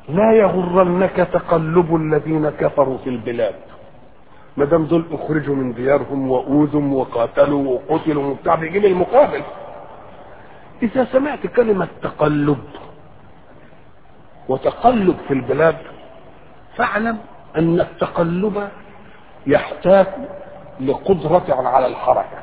لا يغرنك تقلب الذين كفروا في البلاد ما دام دول اخرجوا من ديارهم واوذوا وقاتلوا وقتلوا وبتاع بيجيب المقابل اذا سمعت كلمه تقلب وتقلب في البلاد فاعلم ان التقلب يحتاج لقدرة على الحركة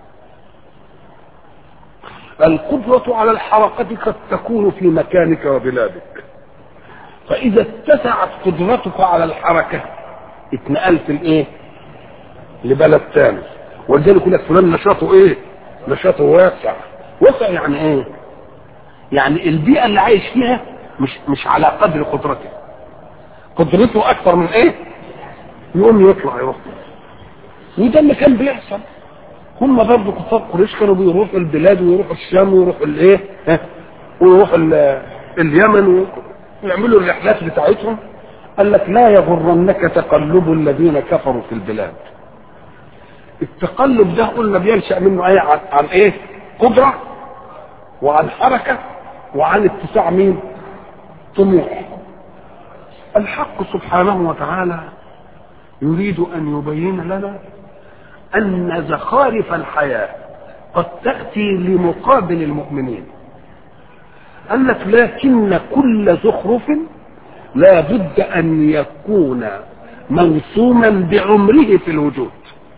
القدرة على الحركة قد تكون في مكانك وبلادك فإذا اتسعت قدرتك على الحركة اتنقلت الايه لبلد ثاني ولذلك يقول لك فلان نشاطه ايه نشاطه واسع واسع يعني ايه يعني البيئة اللي عايش فيها مش مش على قدر قدرته قدرته اكثر من ايه يقوم يطلع يروح وده اللي كان بيحصل هم برضه كفار قريش كانوا بيروحوا البلاد ويروحوا الشام ويروحوا الايه ها ويروحوا اليمن ويعملوا الرحلات بتاعتهم قال لك لا يغرنك تقلب الذين كفروا في البلاد التقلب ده قلنا بينشا منه ايه عن, عن ايه قدره وعن حركه وعن اتساع مين طموح الحق سبحانه وتعالى يريد ان يبين لنا ان زخارف الحياه قد تاتي لمقابل المؤمنين قال لك لكن كل زخرف لا بد ان يكون موسوما بعمره في الوجود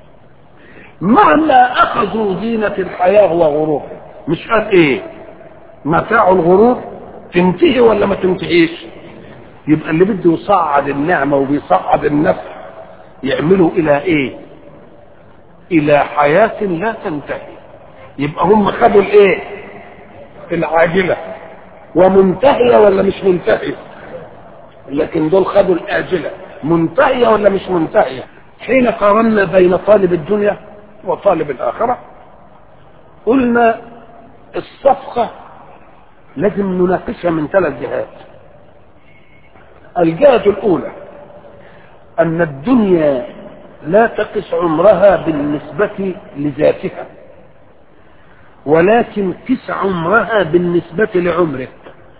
مهما اخذوا زينه الحياه وغرورها مش قال ايه متاع الغرور تنتهي ولا ما تنتهيش يبقى اللي بده يصعد النعمه وبيصعد النفس يعملوا الى ايه الى حياه لا تنتهي يبقى هم خدوا الايه العاجله ومنتهيه ولا مش منتهيه لكن دول خدوا الاجله منتهيه ولا مش منتهيه حين قارنا بين طالب الدنيا وطالب الاخره قلنا الصفقه لازم نناقشها من ثلاث جهات الجهه الاولى ان الدنيا لا تقس عمرها بالنسبه لذاتها ولكن قس عمرها بالنسبه لعمرك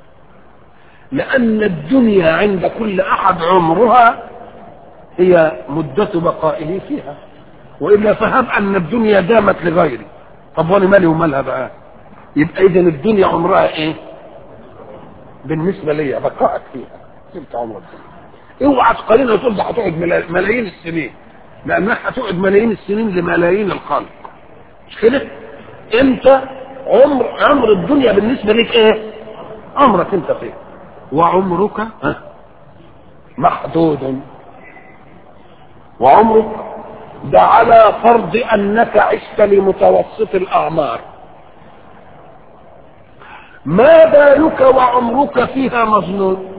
لأن الدنيا عند كل أحد عمرها هي مدة بقائه فيها وإلا فهب أن الدنيا دامت لغيري طب وأنا مالي ومالها بقى يبقى إذا الدنيا عمرها إيه؟ بالنسبة لي بقائك فيها تلك عمر الدنيا اوعى تقارنها وتقول ده هتقعد ملايين السنين لأنها هتقعد ملايين السنين لملايين الخلق مش كده؟ أنت عمر عمر الدنيا بالنسبة لك إيه؟ عمرك أنت فيه وعمرك محدود وعمرك ده على فرض انك عشت لمتوسط الاعمار ما بالك وعمرك فيها مظنون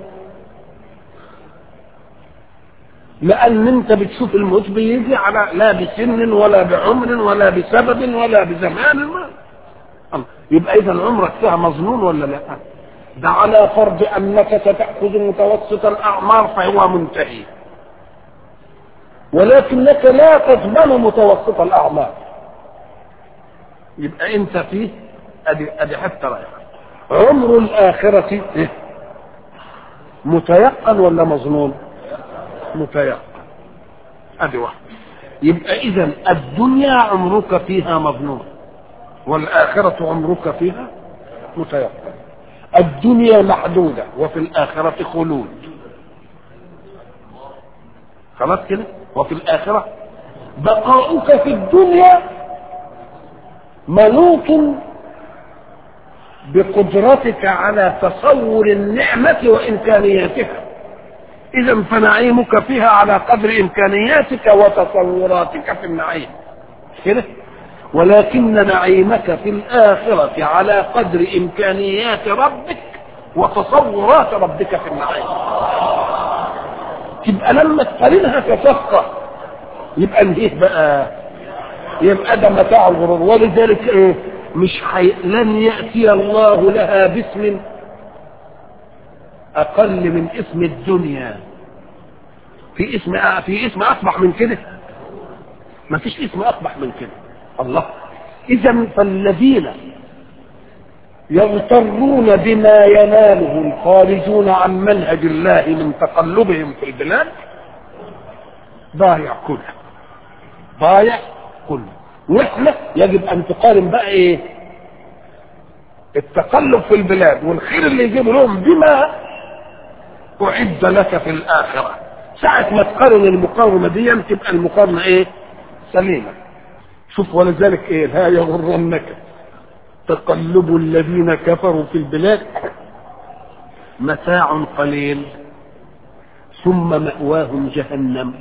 لان انت بتشوف الموت بيجي على لا بسن ولا بعمر ولا بسبب ولا بزمان يبقى اذا عمرك فيها مظنون ولا لا ده على فرض انك ستاخذ متوسط الاعمار فهو منتهي ولكنك لا تضمن متوسط الاعمار يبقى انت فيه ادي ادي حتى رايحه عمر الاخره متيقن ولا مظنون متيقن ادي واحد يبقى اذا الدنيا عمرك فيها مظنون والاخره عمرك فيها متيقن الدنيا محدودة وفي الآخرة خلود خلاص كده وفي الآخرة بقاؤك في الدنيا منوط بقدرتك على تصور النعمة وإمكانياتها إذا فنعيمك فيها على قدر إمكانياتك وتصوراتك في النعيم كده ولكن نعيمك في الآخرة على قدر إمكانيات ربك وتصورات ربك في النعيم تبقى لما تقارنها كصفقة يبقى انهيه بقى يبقى ده متاع الغرور ولذلك ايه مش حي... لن يأتي الله لها باسم أقل من اسم الدنيا في اسم في اسم أصبح من كده ما فيش اسم أقبح من كده الله اذا فالذين يغترون بما يناله الخارجون عن منهج الله من تقلبهم في البلاد ضايع كله ضايع كله واحنا يجب ان تقارن بقى ايه التقلب في البلاد والخير اللي يجيب لهم بما اعد لك في الاخره ساعه ما تقارن المقارنه دي تبقى المقارنه ايه سليمه شوف ولذلك ايه لا يغرنك تقلب الذين كفروا في البلاد متاع قليل ثم مأواهم جهنم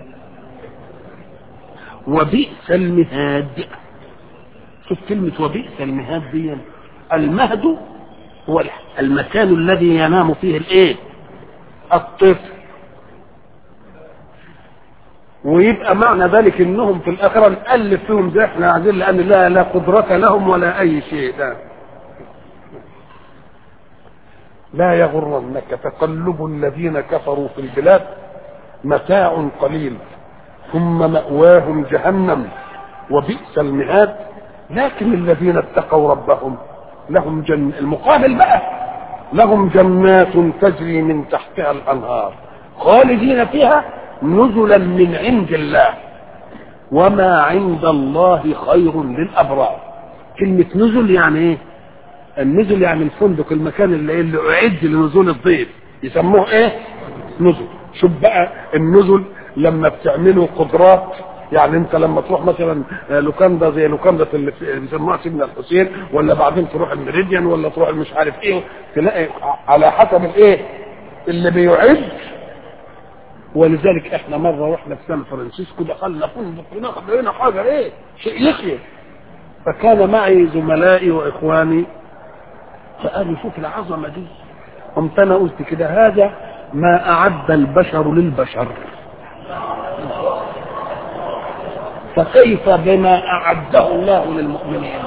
وبئس المهاد شوف كلمة وبئس المهاد دي المهد هو المكان الذي ينام فيه الايه الطفل ويبقى معنى ذلك انهم في الاخره نالف فيهم زي احنا عايزين لان لا لا قدره لهم ولا اي شيء لا لا يغرنك تقلب الذين كفروا في البلاد متاع قليل ثم مأواهم جهنم وبئس المهاد لكن الذين اتقوا ربهم لهم جن المقابل بقى لهم جنات تجري من تحتها الانهار خالدين فيها نزلا من عند الله وما عند الله خير للابرار كلمه نزل يعني ايه النزل يعني الفندق المكان اللي, اللي اعد لنزول الضيف يسموه ايه نزل شوف بقى النزل لما بتعملوا قدرات يعني انت لما تروح مثلا لوكاندا زي لوكاندا اللي بيسموها سيدنا الحسين ولا بعدين تروح الميريديان ولا تروح مش عارف ايه تلاقي على حسب الايه اللي بيعد ولذلك احنا مره رحنا في سان فرانسيسكو دخلنا فندق هناك لقينا حاجه ايه شيء يخيل فكان معي زملائي واخواني فقالوا شوف العظمه دي قمت انا قلت كده هذا ما اعد البشر للبشر فكيف بما اعده الله للمؤمنين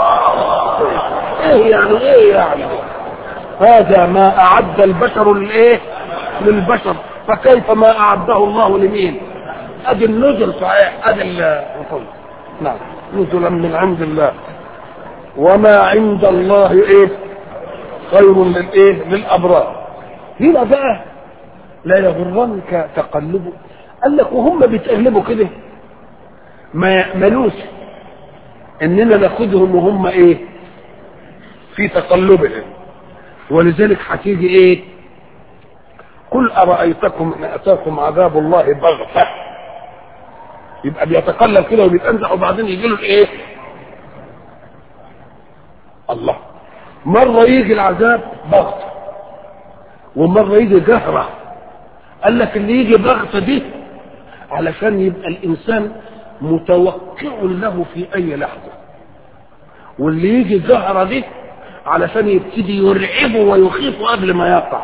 ايه يعني ايه يعني هذا ما اعد البشر للايه للبشر فكيف ما اعده الله لمين ادي النزل صحيح ادي الرسول نعم نزلا من عند الله وما عند الله ايه خير للايه للابرار هنا بقى لا يغرنك تقلبه قال لك وهم بيتقلبوا كده ما يأمنوش اننا ناخدهم وهم ايه في تقلبهم ولذلك هتيجي ايه قل أرأيتكم إن أتاكم عذاب الله بغتة يبقى بيتقلب كده وبيتأنزع وبعدين يجي له الإيه؟ الله مرة يجي العذاب بغتة ومرة يجي جهرة قال لك اللي يجي بغتة دي علشان يبقى الإنسان متوقع له في أي لحظة واللي يجي جهرة دي علشان يبتدي يرعبه ويخيفه قبل ما يقع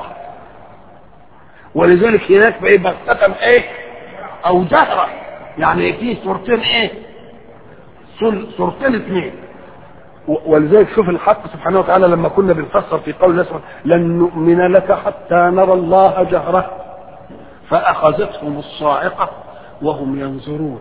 ولذلك هناك بقى بغتة ايه او جهرة يعني في صورتين ايه صورتين اثنين ولذلك شوف الحق سبحانه وتعالى لما كنا بنفسر في قول الله لن نؤمن لك حتى نرى الله جهرة فأخذتهم الصاعقة وهم ينظرون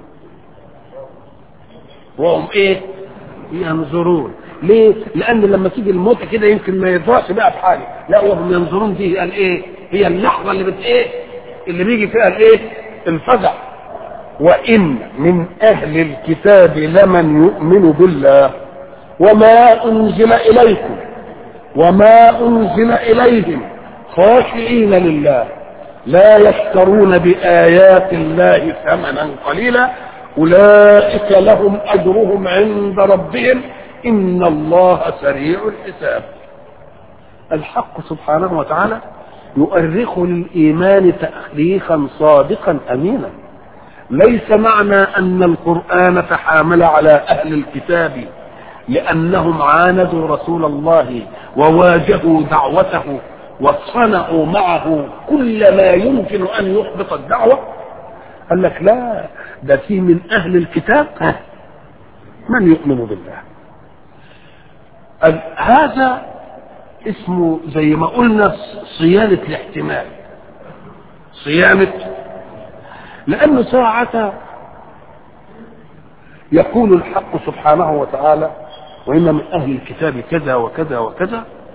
وهم ايه ينظرون ليه لان لما تيجي الموت كده يمكن ما يدركش بقى بحاجه لا وهم ينظرون دي قال ايه هي اللحظه اللي بت ايه اللي بيجي فيها الايه الفزع وان من اهل الكتاب لمن يؤمن بالله وما انزل اليكم وما انزل اليهم خاشعين لله لا يشترون بايات الله ثمنا قليلا اولئك لهم اجرهم عند ربهم ان الله سريع الحساب الحق سبحانه وتعالى يؤرخ للايمان تاريخا صادقا امينا ليس معنى ان القران تحامل على اهل الكتاب لانهم عاندوا رسول الله وواجهوا دعوته وصنعوا معه كل ما يمكن ان يحبط الدعوه قال لك لا ده في من اهل الكتاب من يؤمن بالله هذا اسمه زي ما قلنا صيانة الاحتمال صيانة لأنه ساعة يقول الحق سبحانه وتعالى وإن من أهل الكتاب كذا وكذا وكذا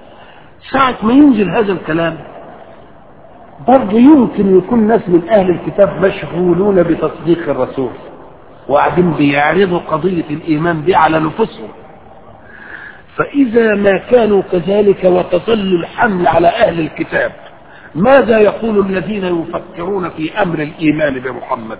ساعة ما ينزل هذا الكلام برضه يمكن يكون ناس من أهل الكتاب مشغولون بتصديق الرسول وقاعدين بيعرضوا قضية الإيمان دي على نفوسهم فإذا ما كانوا كذلك وتظل الحمل على أهل الكتاب ماذا يقول الذين يفكرون في أمر الإيمان بمحمد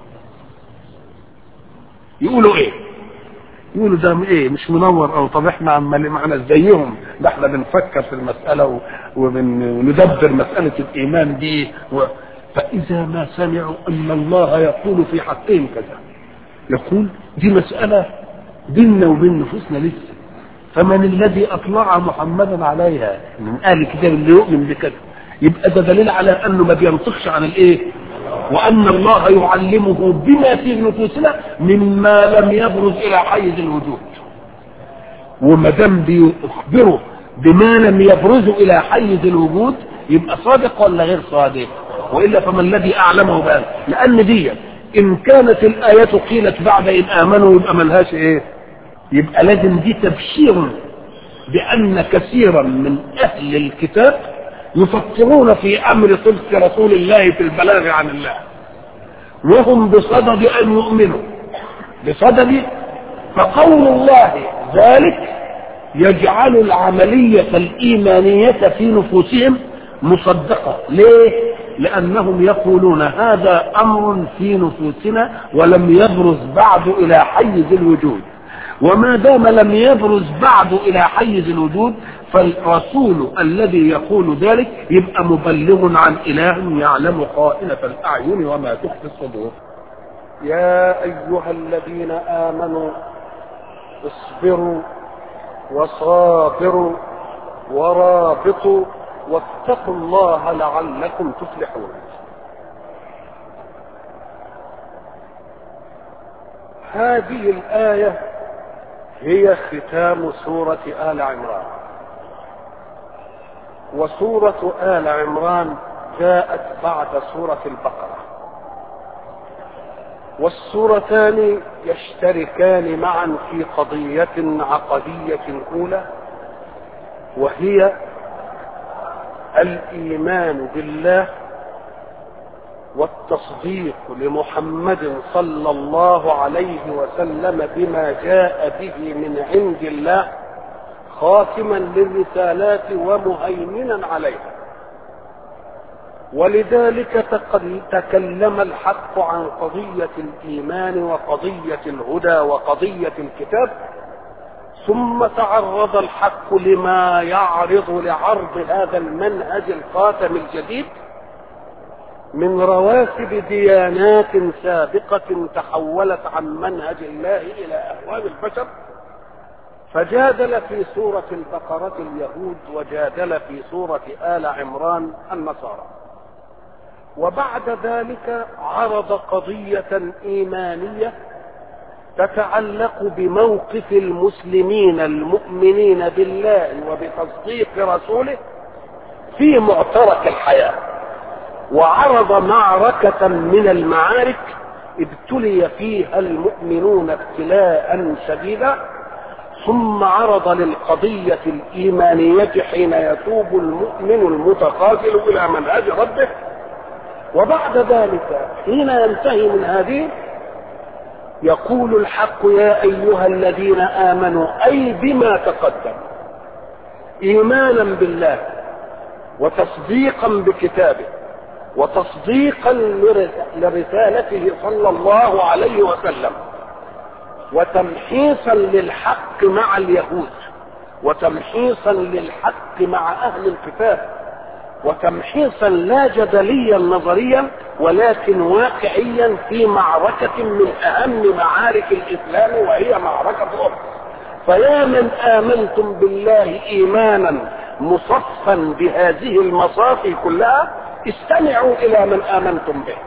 يقولوا إيه يقولوا ده ايه مش منور او طب احنا عمال معنا زيهم ده احنا بنفكر في المساله وندبر مساله الايمان دي و... فاذا ما سمعوا ان الله يقول في حقهم كذا يقول دي مساله بيننا وبين نفوسنا لسه فمن الذي اطلع محمدا عليها من اهل الكتاب اللي يؤمن بكذا يبقى ده دليل على انه ما بينطقش عن الايه وان الله يعلمه بما في نفوسنا مما لم يبرز الى حيز الوجود وما دام بيخبره بما لم يبرز الى حيز الوجود يبقى صادق ولا غير صادق والا فما الذي اعلمه بان لان دي ان كانت الايه قيلت بعد ان امنوا يبقى ملهاش ايه يبقى لازم دي تبشير بان كثيرا من اهل الكتاب يفكرون في امر صدق رسول الله في البلاغ عن الله وهم بصدد ان يؤمنوا بصدد فقول الله ذلك يجعل العملية الإيمانية في نفوسهم مصدقة ليه؟ لأنهم يقولون هذا أمر في نفوسنا ولم يبرز بعد إلى حيز الوجود وما دام لم يبرز بعد إلى حيز الوجود فالرسول الذي يقول ذلك يبقى مبلغ عن إله يعلم خائنة الأعين وما تخفي الصدور يا أيها الذين آمنوا اصبروا وصابروا ورابطوا واتقوا الله لعلكم تفلحون هذه الآية هي ختام سورة آل عمران وسورة آل عمران جاءت بعد سورة البقرة والسورتان يشتركان معا في قضية عقدية أولى وهي الإيمان بالله والتصديق لمحمد صلى الله عليه وسلم بما جاء به من عند الله خاتما للرسالات ومهيمنا عليها ولذلك تكلم الحق عن قضية الإيمان وقضية الهدى وقضية الكتاب ثم تعرض الحق لما يعرض لعرض هذا المنهج الخاتم الجديد من رواسب ديانات سابقة تحولت عن منهج الله إلى أهوال البشر فجادل في سورة البقرة اليهود وجادل في سورة آل عمران النصارى وبعد ذلك عرض قضية إيمانية تتعلق بموقف المسلمين المؤمنين بالله وبتصديق رسوله في معترك الحياة وعرض معركة من المعارك ابتلي فيها المؤمنون ابتلاء شديدا ثم عرض للقضية الإيمانية حين يتوب المؤمن المتقاتل إلى منهج ربه وبعد ذلك حين ينتهي من هذه يقول الحق يا أيها الذين آمنوا أي بما تقدم إيمانا بالله وتصديقا بكتابه وتصديقا لرسالته صلى الله عليه وسلم وتمحيصا للحق مع اليهود وتمحيصا للحق مع اهل الكتاب وتمحيصا لا جدليا نظريا ولكن واقعيا في معركة من أهم معارك الإسلام وهي معركة أحد فيا من آمنتم بالله إيمانا مصفا بهذه المصافي كلها استمعوا إلى من آمنتم به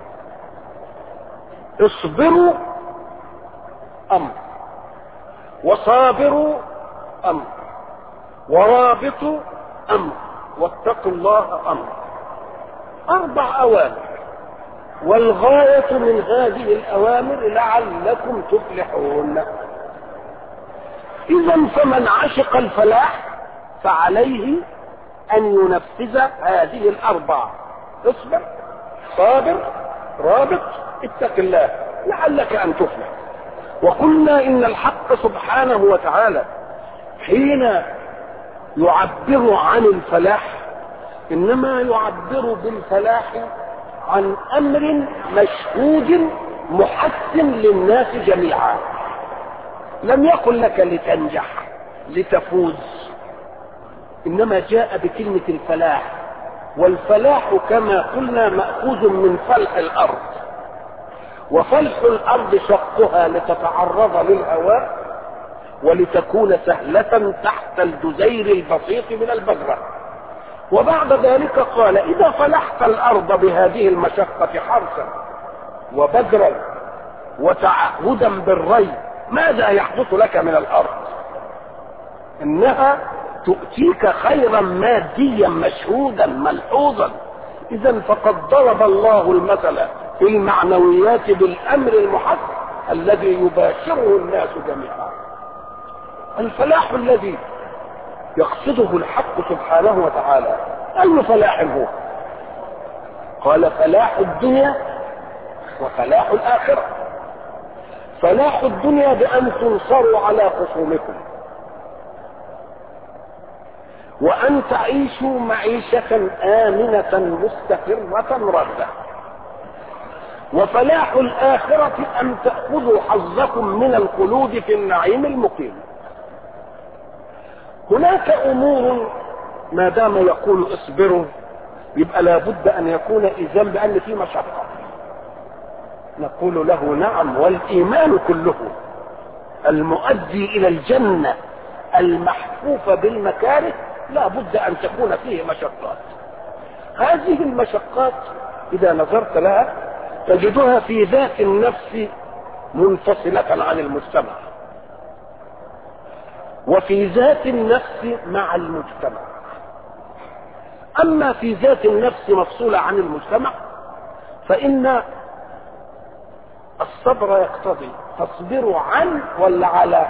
اصبروا أمر وصابروا أمر ورابطوا أمر واتقوا الله أمر أربع أوامر والغاية من هذه الأوامر لعلكم تفلحون إذا فمن عشق الفلاح فعليه ان ينفذ هذه الاربع اصبر صابر رابط اتق الله لعلك ان تفلح وقلنا ان الحق سبحانه وتعالى حين يعبر عن الفلاح انما يعبر بالفلاح عن امر مشهود محسن للناس جميعا لم يقل لك لتنجح لتفوز انما جاء بكلمه الفلاح والفلاح كما قلنا ماخوذ من فلح الارض وفلح الارض شقها لتتعرض للهواء ولتكون سهله تحت الجزير البسيط من البذره وبعد ذلك قال اذا فلحت الارض بهذه المشقه حرثا وبذرا وتعهدا بالري ماذا يحدث لك من الارض انها تؤتيك خيرا ماديا مشهودا ملحوظا اذا فقد ضرب الله المثل في المعنويات بالامر المحس الذي يباشره الناس جميعا الفلاح الذي يقصده الحق سبحانه وتعالى اي فلاح هو قال فلاح الدنيا وفلاح الاخره فلاح الدنيا بان تنصروا على خصومكم وان تعيشوا معيشه امنه مستقره رغده وفلاح الاخره ان تاخذوا حظكم من الخلود في النعيم المقيم هناك امور ما دام يقول اصبروا يبقى لابد ان يكون اذن بان في مشقه نقول له نعم والايمان كله المؤدي الى الجنه المحفوفه بالمكاره لا بد ان تكون فيه مشقات هذه المشقات اذا نظرت لها تجدها في ذات النفس منفصله عن المجتمع وفي ذات النفس مع المجتمع اما في ذات النفس مفصوله عن المجتمع فان الصبر يقتضي تصبر عن ولا على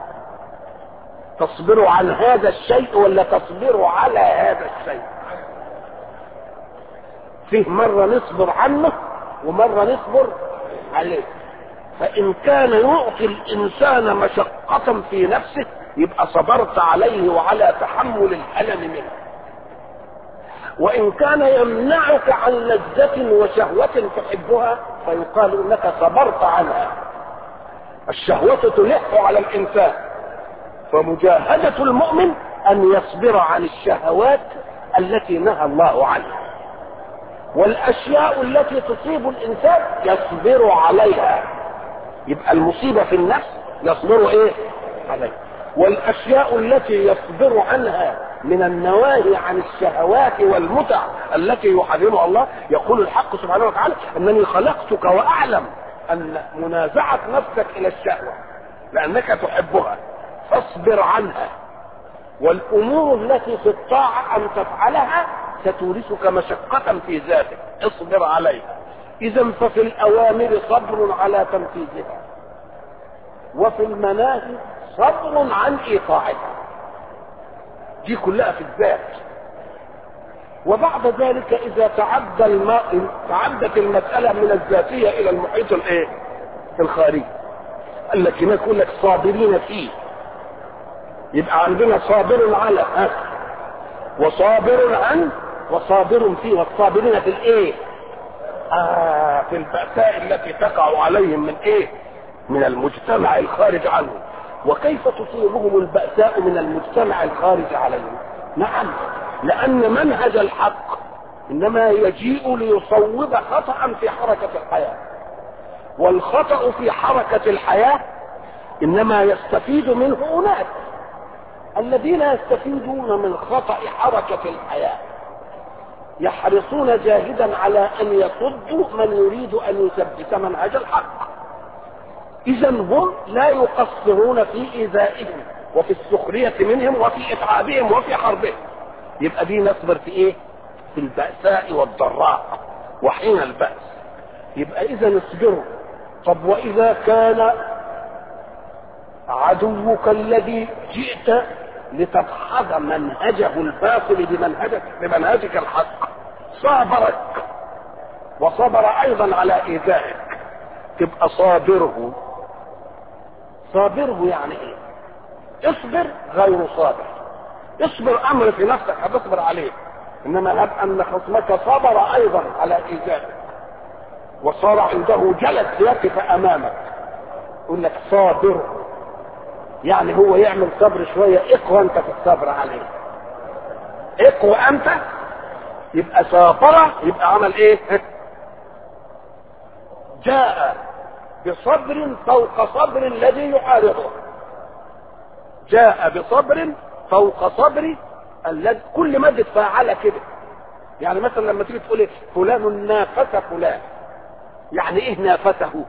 تصبر عن هذا الشيء ولا تصبر على هذا الشيء فيه مرة نصبر عنه ومرة نصبر عليه فإن كان يعطي الإنسان مشقة في نفسه يبقى صبرت عليه وعلى تحمل الألم منه وإن كان يمنعك عن لذة وشهوة تحبها فيقال إنك صبرت عنها الشهوة تلح على الإنسان فمجاهدة المؤمن أن يصبر عن الشهوات التي نهى الله عنها والأشياء التي تصيب الإنسان يصبر عليها يبقى المصيبة في النفس يصبر إيه؟ عليها والأشياء التي يصبر عنها من النواهي عن الشهوات والمتع التي يحرمها الله يقول الحق سبحانه وتعالى أنني خلقتك وأعلم أن منازعة نفسك إلى الشهوة لأنك تحبها فاصبر عنها والامور التي في الطاعه ان تفعلها ستورثك مشقه في ذاتك اصبر عليها اذا ففي الاوامر صبر على تنفيذها وفي المناهي صبر عن ايقاعها دي كلها في الذات وبعد ذلك اذا تعدى الماء تعدت المساله من الذاتيه الى المحيط الايه الخارجي قال لك هناك يقول لك صابرين فيه يبقى عندنا صابر على ها وصابر عن وصابر فيه والصابرين في الايه آه في البأساء التي تقع عليهم من ايه من المجتمع الخارج عنهم وكيف تصيبهم البأساء من المجتمع الخارج عليهم نعم لأن منهج الحق إنما يجيء ليصوب خطأ في حركة الحياة والخطأ في حركة الحياة إنما يستفيد منه أناس الذين يستفيدون من خطأ حركة الحياة يحرصون جاهدا على أن يصدوا من يريد أن يثبت منهج الحق إذا هم لا يقصرون في إيذائهم وفي السخرية منهم وفي إتعابهم وفي حربهم يبقى دي نصبر في إيه؟ في البأساء والضراء وحين البأس يبقى إذا اصبروا طب وإذا كان عدوك الذي جئت لتدحض منهجه الباطل بمنهجك بمنهجك الحق صابرك وصبر ايضا على ايذائك تبقى صابره صابره يعني ايه اصبر غير صابر اصبر امر في نفسك هتصبر عليه انما هب ان خصمك صبر ايضا على ايذائك وصار عنده جلد يقف امامك يقول لك صابر يعني هو يعمل صبر شويه اقوى انت في الصبر عليه اقوى انت يبقى صابر يبقى عمل ايه جاء بصبر فوق صبر الذي يعارضه جاء بصبر فوق صبر الذي كل مادة فاعلة كده يعني مثلا لما تيجي تقول إيه فلان نافس فلان يعني ايه نافسه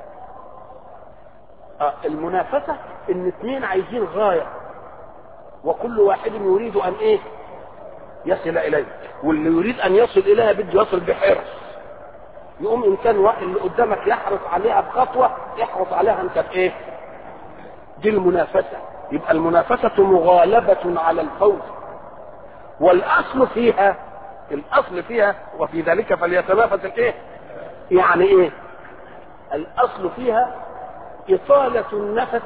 آه المنافسة ان اثنين عايزين غاية وكل واحد يريد ان ايه يصل اليه واللي يريد ان يصل اليها بده يصل بحرص يقوم انسان واحد اللي قدامك يحرص عليها بخطوة يحرص عليها انت بايه دي المنافسة يبقى المنافسة مغالبة على الفوز والاصل فيها الاصل فيها وفي ذلك فليتنافس الايه يعني ايه الاصل فيها اطالة النفس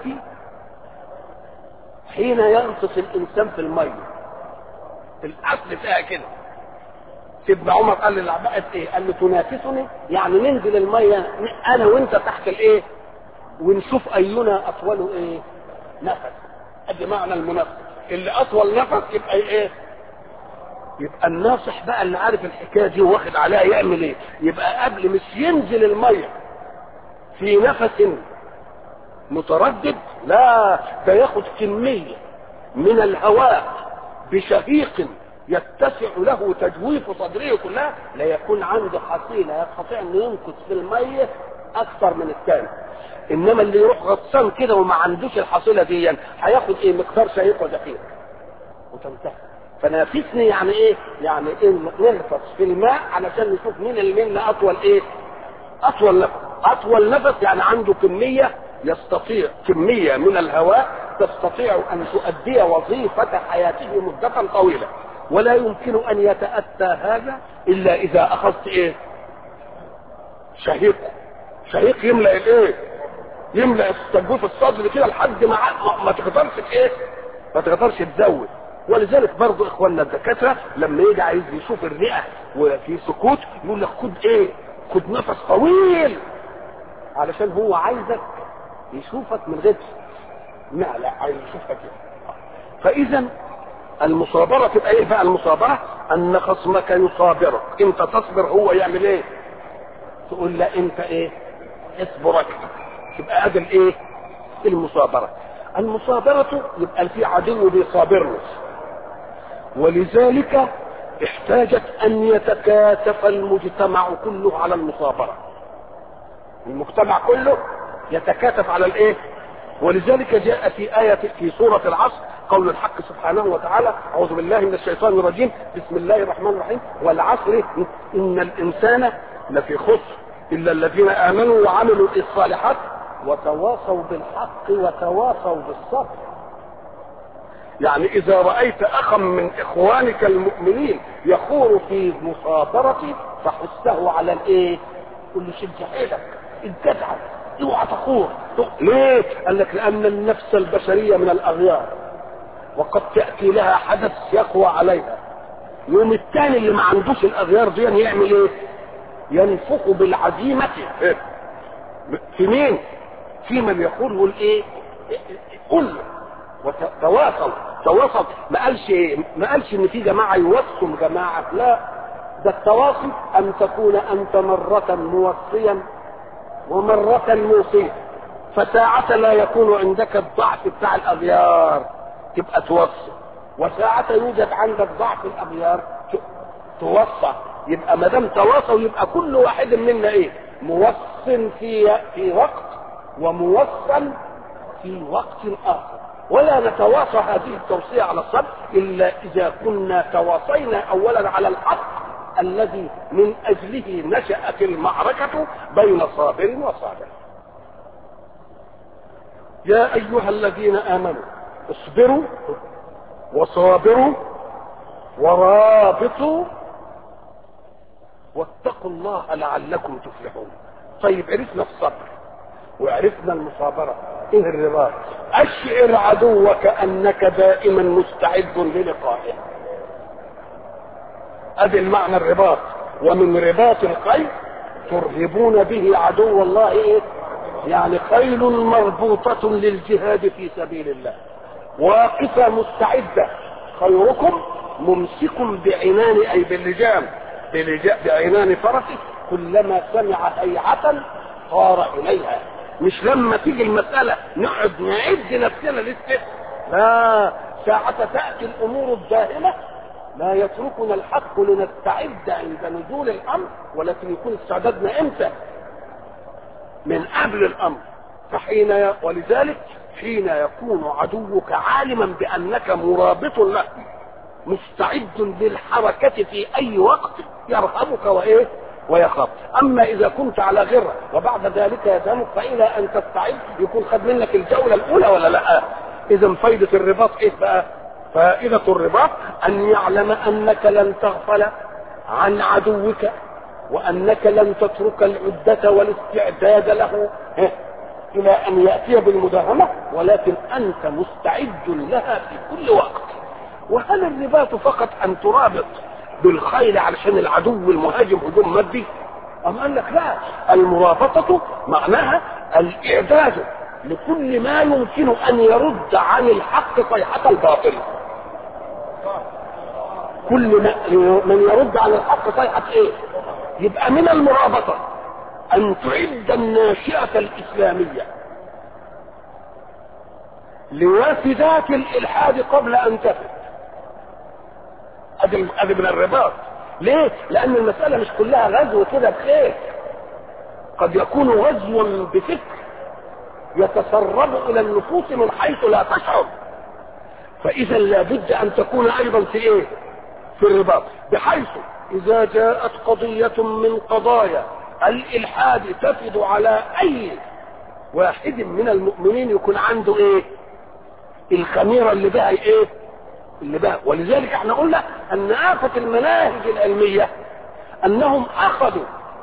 حين يغطس الانسان في المية الاصل فيها كده سيدنا عمر قال للعباءة ايه قال له تنافسني يعني ننزل المية انا وانت تحت الايه ونشوف اينا اطول ايه نفس ادي معنى المنافس اللي اطول نفس يبقى ايه يبقى الناصح بقى اللي عارف الحكايه دي واخد عليها يعمل ايه يبقى قبل مش ينزل الميه في نفس متردد لا ده ياخد كميه من الهواء بشهيق يتسع له تجويف صدره كلها لا يكون عنده حصيله يستطيع انه يمكث في الميه اكثر من الثاني انما اللي يروح غطسان كده وما عندوش الحصيله دي هياخد ايه مقدار شهيق ودقيق وتنتهي فنافسني يعني ايه يعني ايه نغطس في الماء علشان نشوف مين اللي منا اطول ايه اطول نفس اطول نفس يعني عنده كميه يستطيع كميه من الهواء تستطيع ان تؤدي وظيفه حياته مده طويله ولا يمكن ان يتاتى هذا الا اذا اخذت ايه شهيق شهيق يملا الايه يملا تجويف الصدر كده لحد ما ما تقدرش ايه ما تقدرش تزود ولذلك برضو اخواننا الدكاتره لما يجي عايز يشوف الرئه وفي سكوت يقول لك خد ايه خد نفس طويل علشان هو عايزك يشوفك من غير لا لا عايز يشوفك كده فاذا المصابرة تبقى ايه بقى المصابرة ان خصمك يصابرك انت تصبر هو يعمل ايه تقول لا انت ايه اصبر اكتر تبقى ادي الايه المصابرة المصابرة يبقى في عدو بيصابرنا ولذلك احتاجت ان يتكاتف المجتمع كله على المصابرة المجتمع كله يتكاتف على الايه ولذلك جاء في آية في سورة العصر قول الحق سبحانه وتعالى أعوذ بالله من الشيطان الرجيم بسم الله الرحمن الرحيم والعصر إن الإنسان لفي خسر إلا الذين آمنوا وعملوا الصالحات وتواصوا بالحق وتواصوا بالصبر يعني إذا رأيت أخا من إخوانك المؤمنين يخور في مصابرة فحثه على الإيه؟ قل له شد حيلك اتجعل اوعى تخور ليه؟ قال لك لأن النفس البشرية من الأغيار وقد تأتي لها حدث يقوى عليها يوم الثاني اللي ما عندوش الأغيار دي يعمل إيه؟ ينفخ بالعزيمة في مين؟ في من يقول يقول إيه؟ قل وتواصل تواصل ما قالش إيه؟ ما قالش ان في جماعه يوصوا جماعه لا ده التواصي ان تكون انت مره موصيا ومرة موصيا فساعة لا يكون عندك الضعف بتاع الأغيار تبقى توصي وساعة يوجد عندك ضعف الأغيار توصى يبقى ما دام تواصوا يبقى كل واحد منا ايه موص في في وقت وموصل في وقت آخر ولا نتواصى هذه التوصية على الصبر إلا إذا كنا تواصينا أولا على الحق الذي من اجله نشأت المعركة بين صابر وصابر يا ايها الذين امنوا اصبروا وصابروا ورابطوا واتقوا الله لعلكم تفلحون طيب عرفنا الصبر وعرفنا المصابرة ايه الرباط اشعر عدوك انك دائما مستعد للقائه ادي المعنى الرباط ومن رباط الخيل ترهبون به عدو الله ايه يعني خيل مربوطة للجهاد في سبيل الله واقفة مستعدة خيركم ممسك بعنان اي باللجام بعنان فرسه كلما سمع هيعة صار اليها مش لما تيجي المسألة نقعد نعد نفسنا لسه لا ساعة تأتي الأمور الداهمة لا يتركنا الحق لنستعد عند نزول الأمر ولكن يكون استعدادنا إمتى؟ من قبل الأمر فحين ي... ولذلك حين يكون عدوك عالما بأنك مرابط له مستعد للحركة في أي وقت يرهبك وإيه؟ ويخاف اما اذا كنت على غره وبعد ذلك يدامك فالى ان تستعد يكون خد منك الجوله الاولى ولا لا اذا فايده الرباط ايه بقى فائده الرباط ان يعلم انك لن تغفل عن عدوك وانك لن تترك العده والاستعداد له الى ان ياتي بالمداهمه ولكن انت مستعد لها في كل وقت وهل الرباط فقط ان ترابط بالخيل علشان العدو المهاجم هجوم مادي أم قال لك لا المرابطة معناها الإعداد لكل ما يمكن أن يرد عن الحق صيحة الباطل كل ما من يرد عن الحق صيحة إيه يبقى من المرابطة أن تعد الناشئة الإسلامية لوافدات الإلحاد قبل أن تفد ادي ادي من الرباط ليه لان المساله مش كلها غزو كده بخير قد يكون غزوا بفكر يتسرب الى النفوس من حيث لا تشعر فاذا لابد ان تكون ايضا في ايه في الرباط بحيث اذا جاءت قضيه من قضايا الالحاد تفد على اي واحد من المؤمنين يكون عنده ايه الخميره اللي بها ايه اللي بقى ولذلك احنا قلنا ان آفة المناهج العلمية انهم اخذوا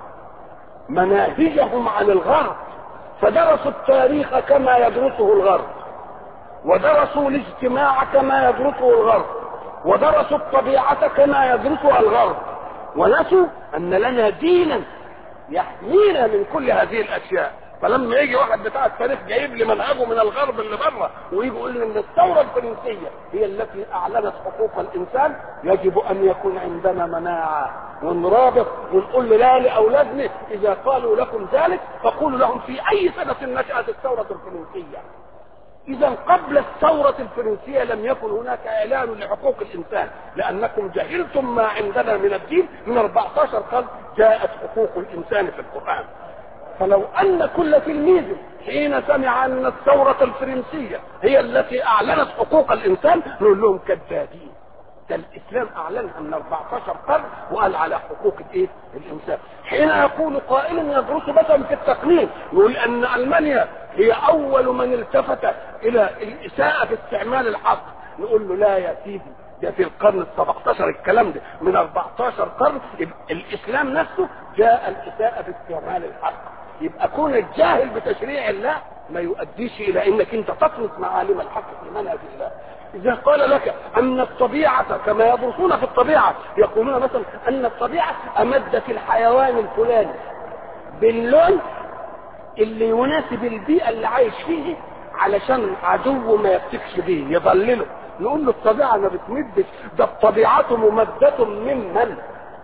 مناهجهم عن الغرب فدرسوا التاريخ كما يدرسه الغرب ودرسوا الاجتماع كما يدرسه الغرب ودرسوا الطبيعة كما يدرسها الغرب ونسوا ان لنا دينا يحمينا من كل هذه الاشياء فلما يجي واحد بتاع التاريخ جايب لي منهجه من الغرب اللي بره ويجي يقول لي ان الثوره الفرنسيه هي التي اعلنت حقوق الانسان يجب ان يكون عندنا مناعه ونرابط ونقول لا لاولادنا اذا قالوا لكم ذلك فقولوا لهم في اي سنه نشات الثوره الفرنسيه اذا قبل الثورة الفرنسية لم يكن هناك اعلان لحقوق الانسان لانكم جهلتم ما عندنا من الدين من 14 قرن جاءت حقوق الانسان في القرآن فلو ان كل تلميذ حين سمع ان الثورة الفرنسية هي التي اعلنت حقوق الانسان نقول لهم كذابين ده الاسلام اعلنها من 14 قرن وقال على حقوق الايه الانسان حين يقول قائل يدرس مثلا في التقنين يقول ان المانيا هي اول من التفت الى الاساءة في استعمال الحق نقول له لا يا سيدي ده في القرن ال 17 الكلام ده من 14 قرن الاسلام نفسه جاء الاساءة في استعمال الحق يبقى كون الجاهل بتشريع الله ما يؤديش الى انك انت تطلق معالم الحق في منهج الله اذا قال لك ان الطبيعة كما يدرسون في الطبيعة يقولون مثلا ان الطبيعة امدت الحيوان الفلاني باللون اللي يناسب البيئة اللي عايش فيه علشان عدو ما يفتكش بيه يضلله نقول له الطبيعة ما بتمدش ده الطبيعة ممدة ممن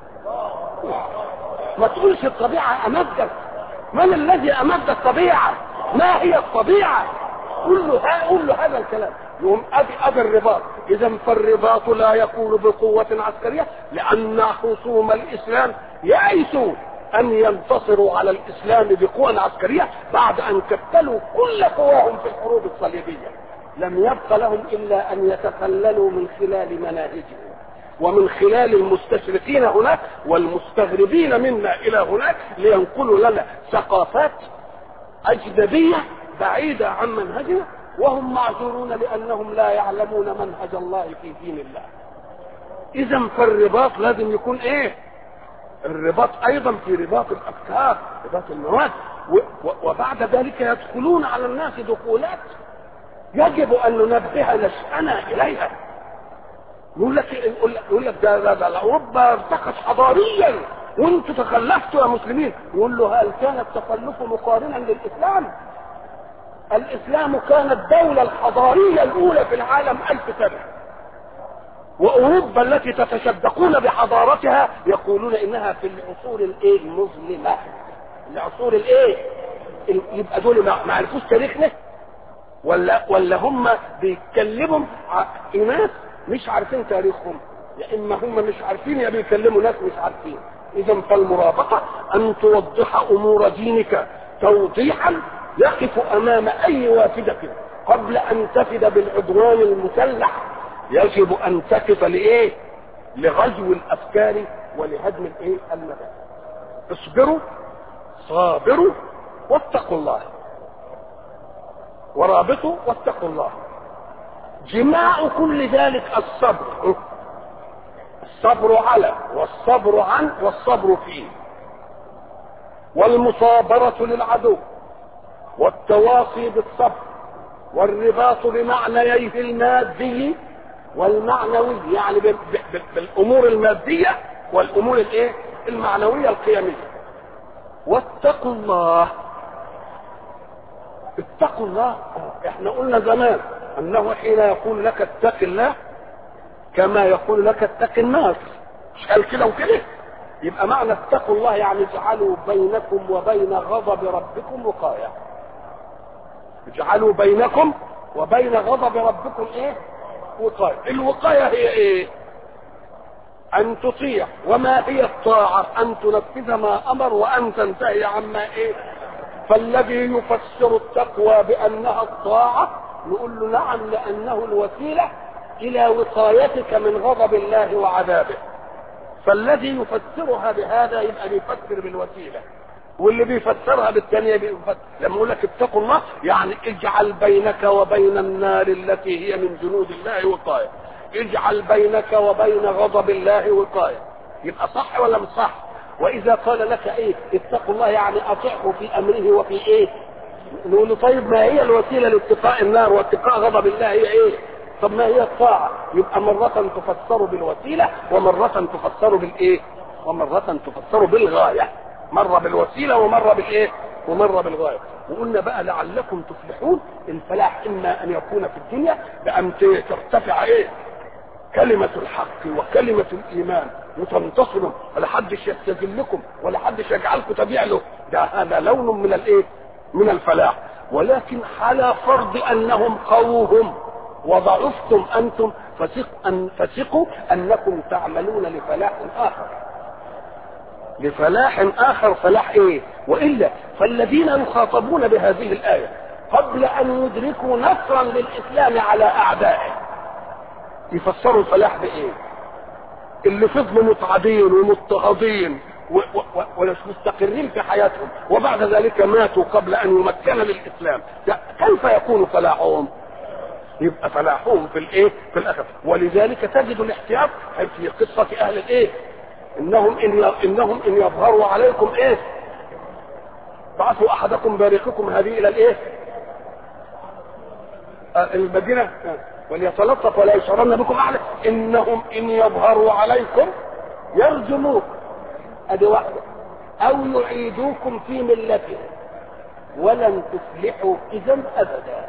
ما تقولش الطبيعة امدت من الذي امد الطبيعه ما هي الطبيعه قل له قل له هذا الكلام يقوم ادي ادي الرباط اذا فالرباط لا يكون بقوه عسكريه لان خصوم الاسلام يئسوا ان ينتصروا على الاسلام بقوه عسكريه بعد ان كتلوا كل قواهم في الحروب الصليبيه لم يبق لهم الا ان يتخللوا من خلال مناهجهم ومن خلال المستشرقين هناك والمستغربين منا الى هناك لينقلوا لنا ثقافات اجنبيه بعيده عن منهجنا وهم معذورون لانهم لا يعلمون منهج الله في دين الله اذا فالرباط لازم يكون ايه الرباط ايضا في رباط الافكار رباط المواد وبعد ذلك يدخلون على الناس دخولات يجب ان ننبه نشأنا اليها يقول لك يقول لك ده ده, ده اوروبا ارتقت حضاريا وانتم تخلفتوا يا مسلمين يقول له هل كان التخلف مقارنا للاسلام؟ الاسلام كان الدوله الحضاريه الاولى في العالم ألف سنه واوروبا التي تتشدقون بحضارتها يقولون انها في العصور الايه المظلمه العصور الايه يبقى دول ما عرفوش تاريخنا ولا ولا هم بيتكلموا ناس مش عارفين تاريخهم يا اما هم مش عارفين يا بيكلموا ناس مش عارفين اذا فالمرابطه ان توضح امور دينك توضيحا يقف امام اي وافده قبل ان تفد بالعدوان المسلح يجب ان تقف لايه لغزو الافكار ولهدم الايه المبادئ اصبروا صابروا واتقوا الله ورابطوا واتقوا الله جماع كل ذلك الصبر الصبر على والصبر عن والصبر فيه والمصابرة للعدو والتواصي بالصبر والرباط بمعنييه المادي والمعنوي يعني بالامور المادية والامور الايه المعنوية القيمية واتقوا الله اتقوا الله احنا قلنا زمان انه حين يقول لك اتق الله كما يقول لك اتق الناس مش قال كده وكده يبقى معنى اتقوا الله يعني اجعلوا بينكم وبين غضب ربكم وقايه اجعلوا بينكم وبين غضب ربكم ايه وقايه الوقايه هي ايه ان تطيع وما هي الطاعه ان تنفذ ما امر وان تنتهي عما ايه فالذي يفسر التقوى بانها الطاعه نقول له نعم لانه الوسيله الى وقايتك من غضب الله وعذابه فالذي يفسرها بهذا يبقى بيفسر بالوسيله واللي بيفسرها بالثانيه بيفسر لما يقول لك اتقوا الله يعني اجعل بينك وبين النار التي هي من جنود الله وقايه اجعل بينك وبين غضب الله وقايه يبقى صح ولا مش صح واذا قال لك ايه اتقوا الله يعني اطيعه في امره وفي ايه نقول له طيب ما هي الوسيله لاتقاء النار واتقاء غضب الله هي ايه طب ما هي الطاعه يبقى مره تفسر بالوسيله ومره تفسر بالايه ومره تفسر بالغايه مره بالوسيله ومره بالايه ومره بالغايه وقلنا بقى لعلكم تفلحون الفلاح اما ان يكون في الدنيا بان ترتفع ايه كلمة الحق وكلمة الإيمان وتنتصروا ولا حدش يستذلكم ولا حدش يجعلكم تبيع له ده هذا لون من الإيه؟ من الفلاح ولكن على فرض أنهم قوهم وضعفتم أنتم فثق أن فثقوا أنكم تعملون لفلاح آخر لفلاح آخر فلاح إيه؟ وإلا فالذين يخاطبون بهذه الآية قبل أن يدركوا نصرا للإسلام على أعدائه يفسروا الفلاح بايه اللي فضلوا متعدين ومضطهدين ومش مستقرين في حياتهم وبعد ذلك ماتوا قبل ان يمكن للاسلام كيف يكون فلاحهم يبقى فلاحهم في الايه في الاخر ولذلك تجد الاحتياط في قصه اهل الايه انهم ان انهم ان يظهروا عليكم ايه بعثوا احدكم بارقكم هذه الى الايه المدينه وليتلطف ولا يشعرن بكم اعلى انهم ان يظهروا عليكم يرجموك ادي واحده او يعيدوكم في ملتهم ولن تفلحوا اذا ابدا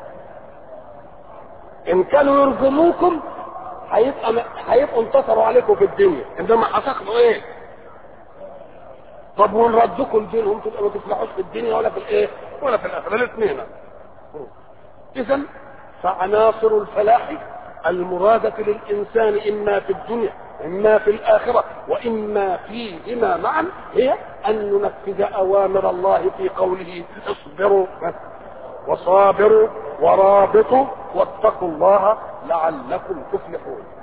ان كانوا يرجموكم هيبقى هيبقوا انتصروا عليكم في الدنيا عندما هتاخدوا ايه طب وان ردكم دينهم تبقى ما تفلحوش في الدنيا ولا في الايه ولا في الاخره الاثنين اذا فعناصر الفلاح المرادة للإنسان إما في الدنيا إما في الآخرة وإما فيهما معا هي أن ننفذ أوامر الله في قوله اصبروا وصابروا ورابطوا واتقوا الله لعلكم تفلحون